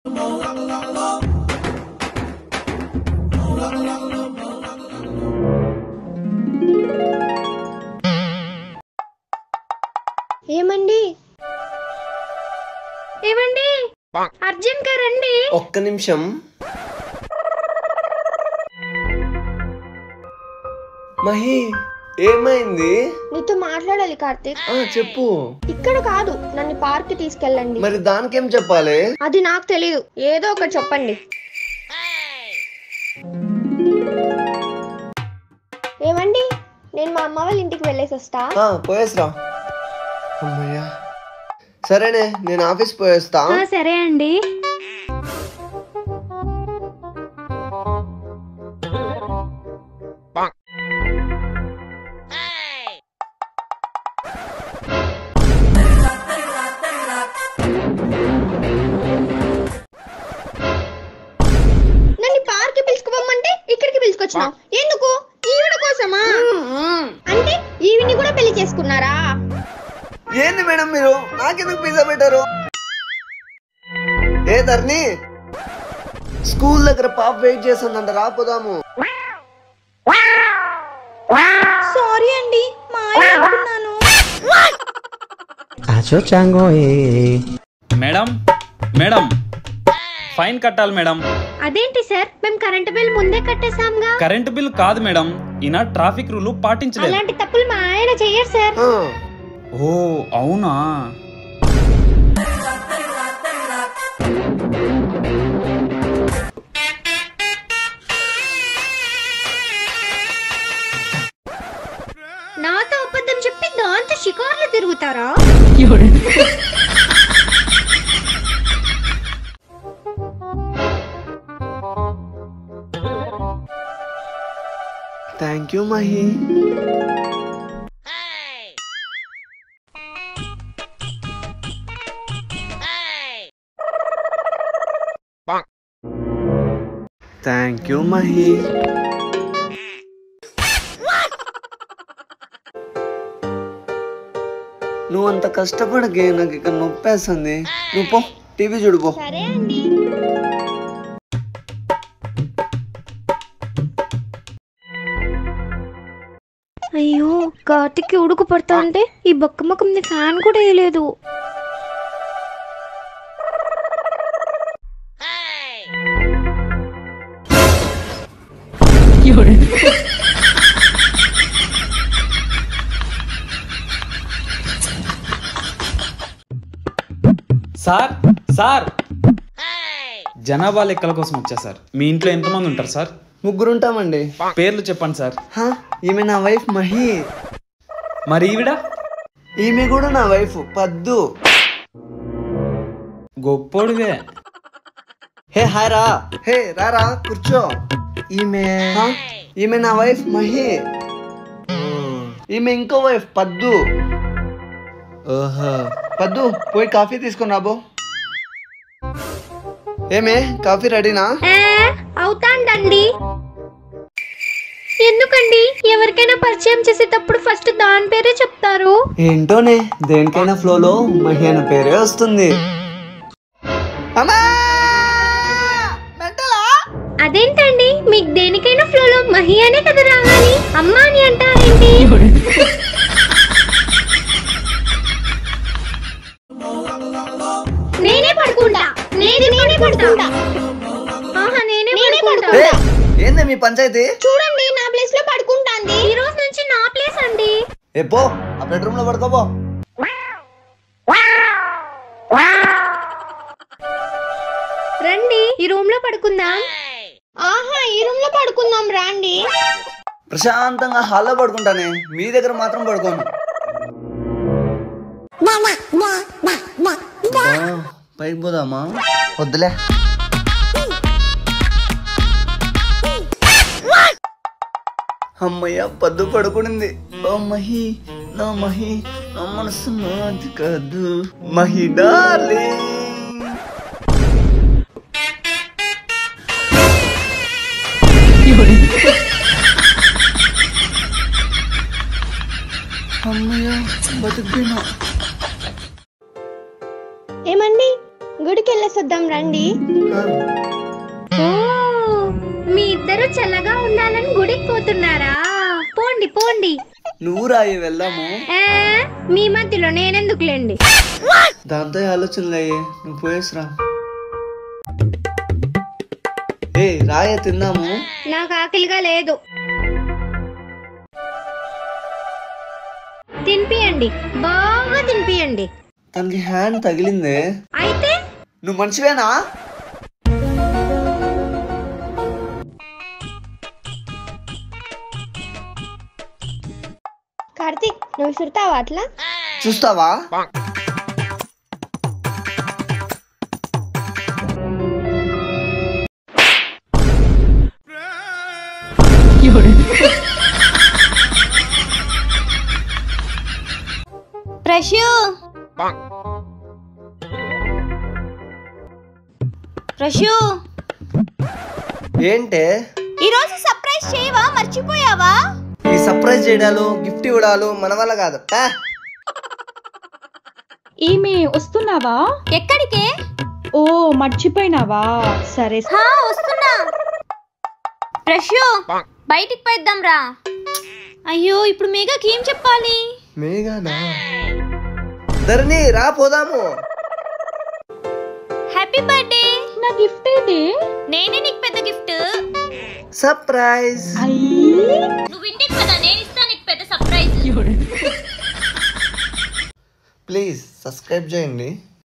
ఏమండి ఏమండి అర్జెంట్ గా రండి ఒక్క నిమిషం మహి ఏమైంది నీతో మాట్లాడాలి కార్తీక్ ఆ చెప్పు ఇక్కడ కాదు నన్ను పార్క్ కి తీసుకెళ్ళండి మరి దానికేం చెప్పాలి అది నాకు తెలియదు ఏదో ఒకటి చెప్పండి ఏమండి నేను మా అమ్మ వాళ్ళ ఇంటికి వెళ్ళేసి వస్తా ఆ, పోయేసిరా అమ్మయ్యా సరేనే నేను ఆఫీస్ పోయేస్తా సరే అండి నన్ను పార్క్ పిలుచుకోమంటే ఇక్కడికి పిలుచుకొచ్చినావు ఎందుకు ఈవిడ కోసమా అంటే ఈవిని కూడా పెళ్లి చేసుకున్నారా ఏంది మేడం మీరు నాకెందుకు పిజ్జా పెట్టారు ఏ ధర్ని స్కూల్ దగ్గర పాప వెయిట్ చేస్తుందంట రాపోదాము సారీ అండి మా ఆయన అనుకున్నాను మేడం మేడం ఫైన్ కట్టాలి మేడం అదేంటి సార్ మేము కరెంటు బిల్ ముందే కట్టేసాంగా కరెంటు బిల్ కాదు మేడం ఈయన ట్రాఫిక్ రూల్ పాటించలేదు అలాంటి తప్పులు మా ఆయన చెయ్యరు సార్ ఆ, ఓ అవునా నాతో అబద్ధం చెప్పి దాంతో షికార్లు తిరుగుతారా thank you Mahi thank you Mahi నువ్వు అంత కష్టపడకే నాకు ఇక్కడ నొప్పేస్తుంది నువ్వు పో టీవీ చూడు పో సరే అండి అయ్యో కార్తిక్ ఉడుకు పడతా అంటే ఈ బొక్క ముఖంది ఫ్యాన్ కూడా వేయలేదు సార్ సార్ జనాభా లెక్కల కోసం వచ్చా సార్ మీ ఇంట్లో ఎంతమంది ఉంటారు సార్ ముగ్గురు ఉంటామండి పేర్లు చెప్పండి సార్ హా, ఈమె నా వైఫ్ మహి మరి ఈవిడ ఈమె కూడా నా వైఫ్ పద్దు గొప్పోడివే హే హాయ్ రా హే రారా కూర్చో ఈమె హా? ఈమె నా వైఫ్ మహి ఈమె ఇంకో వైఫ్ పద్దు ఓహో పద్దు పోయి కాఫీ తీసుకుని రాబో ఏమే కాఫీ రెడీనా అవుతాండండి ఎందుకండి ఎవరికైనా పరిచయం చేసేటప్పుడు ఫస్ట్ దాని పేరే చెప్తారు ఏంటోనే దేనికైనా ఫ్లోలో మహి అనే పేరే వస్తుంది అమ్మా మెంటలా అదేంటండి మీకు దేనికైనా ఫ్లోలో మహి అనే కదా రావాలి అమ్మా అని అంటారేంటి నేనే పడుకుంటా నేనే నేనే పడుకుంటా ఆహా నేనే పడుకుంటా ఏ, ఏంది మీ పంచాయతీ చూడండి నా ప్లేస్ లో పడుకుంటాంది ఈ రోజు నుంచి నా ప్లేస్ అండి ఏ పో ఆ బెడ్రూమ్ లో పడుకోపో రండి ఈ రూమ్ లో పడుకుందాం ఆహా ఈ రూమ్ లో పడుకుందాం రండి ప్రశాంతంగా హాల్లో పడుకుంటానే మీ దగ్గర మాత్రం పడుకోను అబ్బా, పైకి పోదామా వద్దులే అమ్మయ్య పద్దు పడుకునింది ఓ మహి నా మహి నా మనసు నాది కాదు మహి డార్లింగ్ అమ్మయ్య బతుకుపోయినా ఏమండి గుడికి వెళ్ళేసొద్దాం రండి ఓ మీ ఇద్దరు చల్లగా ఉండాలని గుడికి పోతున్నారా పోండి పోండి నువ్వు రాయి వెళ్దాము ఆ, మీ మధ్యలో నేనెందుకులేండి దాంతో ఆలోచనలు అయ్యే నువ్వు పోయేసిరా ఏ రాయే తిందాము నాకు ఆకలిగా లేదు తినిపియండి బాగా తినిపియండి తనకి హ్యాండ్ తగిలిందే అయితే నువ్వు మనిషివేనా కార్తీక్ నువ్వు సుడతావా అట్లా చూస్తావా ప్రశు ప్రశు ఏంటే ఈరోజు సర్ప్రైజ్ చేయవా మర్చిపోయావా ఈ సర్ప్రైజ్ చేయడాలు గిఫ్ట్ ఇవ్వడాలు మన వల్ల కాదు పా. ఈమె వస్తున్నావా ఎక్కడికే ఓ మర్చిపోయినావా సరే హా వస్తున్నా ప్రశు బయటికి పోయిద్దాం రా అయ్యో ఇప్పుడు మేఘకి ఏం చెప్పాలి మేఘానా ధరణి రా పోదాము హ్యాపీ బర్త్డే నా గిఫ్ట్ ఏది నేనే నీకు పెద్ద గిఫ్ట్ సర్ప్రైజ్ నువ్వు ఇంటికి కదా నేను ఇస్తాను నీకు పెద్ద సర్ప్రైజ్ ప్లీజ్ సబ్స్క్రైబ్ చేయండి